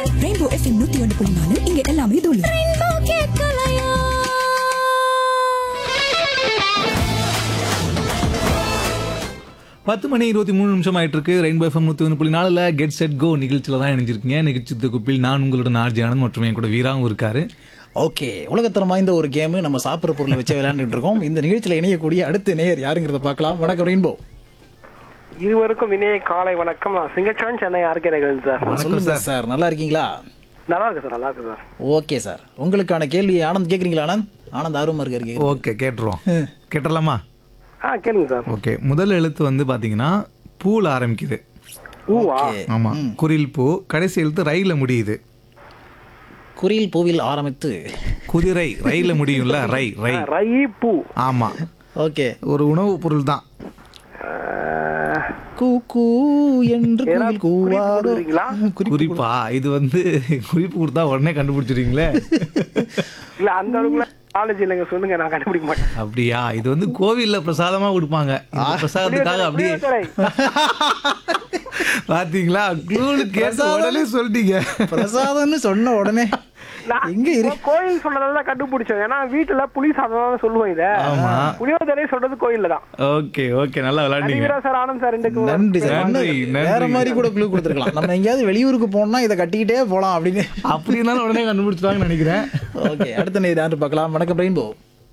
Rainbow FM நூத்தி ஒன்று புள்ளி நாலு இங்க எல்லாமே தூள் பத்து மணி இருபத்தி மூணு நிமிஷம் ஆயிட்டு இருக்கு ரெயின்போ எஃப்எம் நூற்றி ஒன்று புள்ளி நாலில் கெட் செட் கோ நிகழ்ச்சியில் தான் இணைஞ்சிருக்கீங்க நிகழ்ச்சி தொகுப்பில் நான் உங்களுடன் ஆர்ஜி ஆனந்த் மற்றும் என் கூட வீராவும் இருக்காரு ஓகே உலகத்தரம் வாய்ந்த ஒரு கேம் நம்ம சாப்பிட்ற பொருளை வச்சு விளையாண்டுட்டு இருக்கோம் இந்த நிகழ்ச்சியில் இணையக்கூடிய அடுத்த நேயர் யாருங்கிறத பார்க்கலாம் வணக்கம் ரெயின்போ இருவருக்கும் இனிய காலை வணக்கம் நான் சிங்கச்சான் சென்னை ஆர்கே நகர் சார் சொல்லுங்க சார் நல்லா இருக்கீங்களா நல்லா இருக்கு சார் நல்லா இருக்கு சார் ஓகே சார் உங்களுக்கான கேள்வி ஆனந்த் கேட்குறீங்களா ஆனந்த் ஆனந்த் ஆர்வமா இருக்காரு ஓகே கேட்டுருவோம் கேட்டுடலாமா ஆ கேளுங்க சார் ஓகே முதல் எழுத்து வந்து பார்த்தீங்கன்னா பூவில் ஆரம்பிக்குது ஊவா ஆமாம் குரில் பூ கடைசி எழுத்து ரயில முடியுது குரில் பூவில் ஆரம்பித்து குதிரை ரயில முடியும்ல ரை ரை ரை பூ ஆமாம் ஓகே ஒரு உணவுப் பொருள் தான் ஆஹ், கூ கூ என்று ஏதாவது குயில் குறிப்பு கூவாரோ கொடுக்குறீங்களா? குறிப்பா இது வந்து குறிப்பு கொடுத்தா உடனே கண்டுபிடிச்சிருவீங்களே இல்ல அந்த அளவுக்குலாம் நாலேஜ் இல்லைங்க சொல்லுங்க நான் கண்டுபிடிக்க மாட்டேன் அப்படியா இது வந்து கோவில்ல பிரசாதமா கொடுப்பாங்க இந்த பிரசாதத்துக்காக அப்படியே புளியோதரை. பாத்தீங்களா க்ளூனு கேட்ட உடனே சொல்லிட்டீங்க பிரசாதம்னு சொன்ன உடனே நான் எங்க இரு இப்போ கோயில் சொன்னதால தான் கண்டுபிடிச்சோம் ஏன்னா வீட்டுல புளி சாதம் சொல்லுவோம் இத ஆமா. புளியோதரை சொல்றது கோயில்ல தான் ஓகே ஓகே நல்லா விளையாண்டீங்க நடிகரா சார் ஆனந்த் சார் ரெண்டுக்கு நன்றி சார் நன்றி, இன்னும் நன்றி. வேற மாதிரி கூட குழு கொடுத்துருக்கலாம் நம்ம எங்கேயாவது வெளியூருக்கு போனோம்னா இதை கட்டிக்கிட்டே போலாம் அப்படின்னு அப்படி இருந்தாலும் உடனே கண்டுபிடிச்சிட்டாங்கன்னு நினைக்கிறேன் ஓகே அடுத்த நேர் யாரு பார்க்கலாம் வணக்கம் ரெயின்போ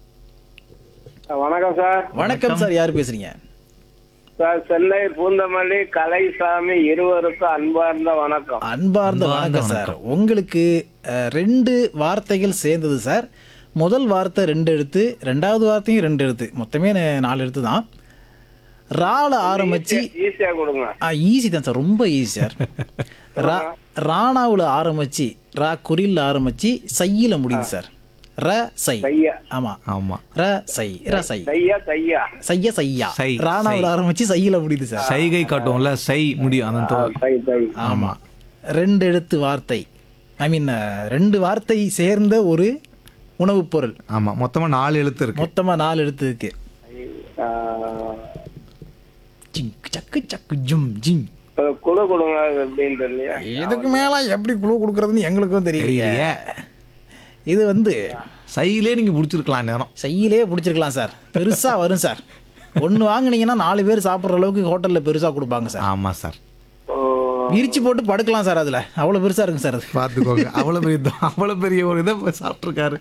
வணக்கம் சார் வணக்கம் சார் யார் பேசுறீங்க சார் சென்னை பூந்தமல்லி கலைசாமி இருவருக்கும் அன்பார்ந்த வணக்கம் அன்பார்ந்த வணக்கம் சார் உங்களுக்கு அஹ், ரெண்டு வார்த்தைகள் சேர்ந்தது சார் முதல் வார்த்தை ரெண்டு எழுத்து ரெண்டாவது வார்த்தையும் ரெண்டு எழுத்து மொத்தமே நா- நாலு எழுத்து தான் ரால ஆரம்பிச்சு ஈஸியா கொடுங்க ஈஸி தான் சார் ரொம்ப ஈஸி சார் ரா ராணாவில் ஆரம்பிச்சு ரா குறில் ஆரம்பிச்சு சையில முடியுது சார் ர சை தையா ஆமா ஆமா ர சை ர சை தையா தையா சைய சையா சை, ராணாவில் ஆரம்பிச்சு சையில முடியுது சார் சைகை காட்டுவோம்ல சை முடியும் அந்த தொ- தை தை ஆமா ரெண்டு எழுத்து வார்த்தை ஐ மீன் ரெண்டு வார்த்தை சேர்ந்த ஒரு உணவுப் பொருள் ஆமா மொத்தமா நாலு எழுத்து இருக்கு மொத்தமா நாலு எழுத்து இருக்கு ஆஹ், ஜிங் சக்கு சக்கு ஜும் ஜிங் ஒரு குழு கொடுங்க அது எப்படின்னு தெரியலையா இதுக்கு மேல எப்படி குழு கொடுக்கறதுன்னு எங்களுக்கும் தெரியலையே தெரியலையே. இது வந்து சையிலே நீங்க புடிச்சிருக்கலாம் நேரம் சையிலே பிடிச்சிருக்கலாம் சார் பெருசா வரும் சார் ஒன்று வாங்குனீங்கன்னா நாலு பேர் சாப்பிட்ற அளவுக்கு ஹோட்டல்ல பெருசா கொடுப்பாங்க சார் ஆமா சார் ஓ, விரிச்சு போட்டு படுக்கலாம் சார் அதுல அவ்வளவு பெருசா இருக்கும் சார் அது பாத்துக்கோங்க அவ்வளவு பெரிய த- அவ்வளவு பெரிய ஒரு இதை சாப்பிட்டுருக்காரு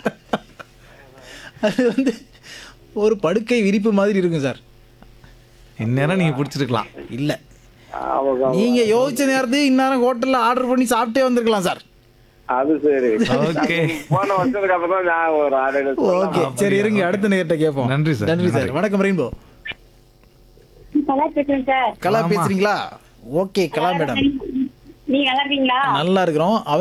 அது வந்து ஒரு படுக்கை விரிப்பு மாதிரி இருக்கும் சார் இந்நேரம் நீங்க பிடிச்சிருக்கலாம் இல்ல அவங்க நீங்க யோசிச்ச நேரத்தையும் இந்நேரம் ஹோட்டல்ல ஆர்டர் பண்ணி சாப்பிட்டே வந்திருக்கலாம் சார் அது சரி ஓகே போன வருஷத்துக்கு அப்புறம் தான் நான் ஒரு ஆர்டர் ஓகே சரி இருங்க அடுத்த நேரத்தை கேட்போம் நன்றி சார். நன்றி சார் வணக்கம் ரெயின்போ நல்லா இருக்கேன் சார் கலா பேசுறீங்களா ஓகே கலா மேடம் நீங்க நல்லா இருக்கீங்களா நல்லா இருக்கிறோம் அவர்